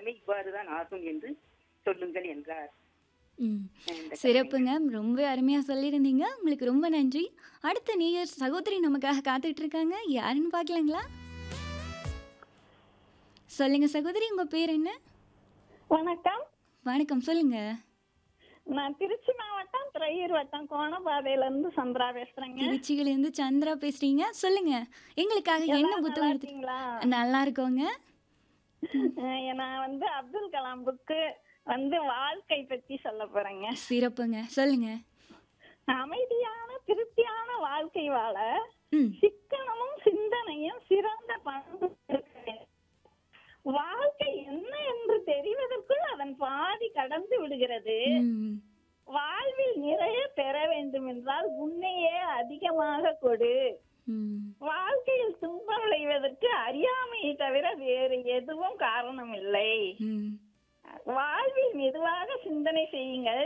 நிலைமை இவ்வாறுதான் ஆகும் என்று சொல்லுங்கள் என்றார் ம் இந்த கதை. சிறப்புங்க ரொம்ப அருமையாக சொல்லியிருந்தீங்க உங்களுக்கு ரொம்ப நன்றி அடுத்த நேயர் சகோதரி நமக்காக காத்துட்டு இருக்காங்க யாருன்னு பார்க்கலாங்களா சொல்லுங்க சகோதரி உங்க பேர் என்ன வணக்கம் வணக்கம் சொல்லுங்க நான் திருச்சி மாவட்டம் திரையூர் வட்டம் கோணபாதையில இருந்து சந்திரா பேசுறேங்க திருச்சியிலேருந்து சந்திரா பேசுறீங்க சொல்லுங்க எங்களுக்காக என்ன நல்லா புத்தகம் எடுத்து இருக்கீங்களா நல்லா இருக்கோங்க அஹ் நான் வந்து அப்துல் கலாம் புக்கு வந்து வாழ்க்கை பத்தி சொல்ல போறேங்க சிறப்புங்க சொல்லுங்க அமைதியான திருப்தியான வாழ்க்கை வாழ ம் சிக்கனமும் சிந்தனையும் சிறந்த பண்பு இருக்க வேண்டும். வாழ்க்கை என்ன என்று தெரிவதற்குள் அதன் பாதி கடந்து விடுகிறது ம் வாழ்வில் நிறைய பெற வேண்டும் என்றால் உன்னையே அதிகமாக கொடு ம் வாழ்க்கையில் துன்பம் விளைவதற்கு அறியாமையை தவிர வேறு எதுவும் காரணம் இல்லை ம் வாழ்வில் மெதுவாக சிந்தனை செய்யுங்கள்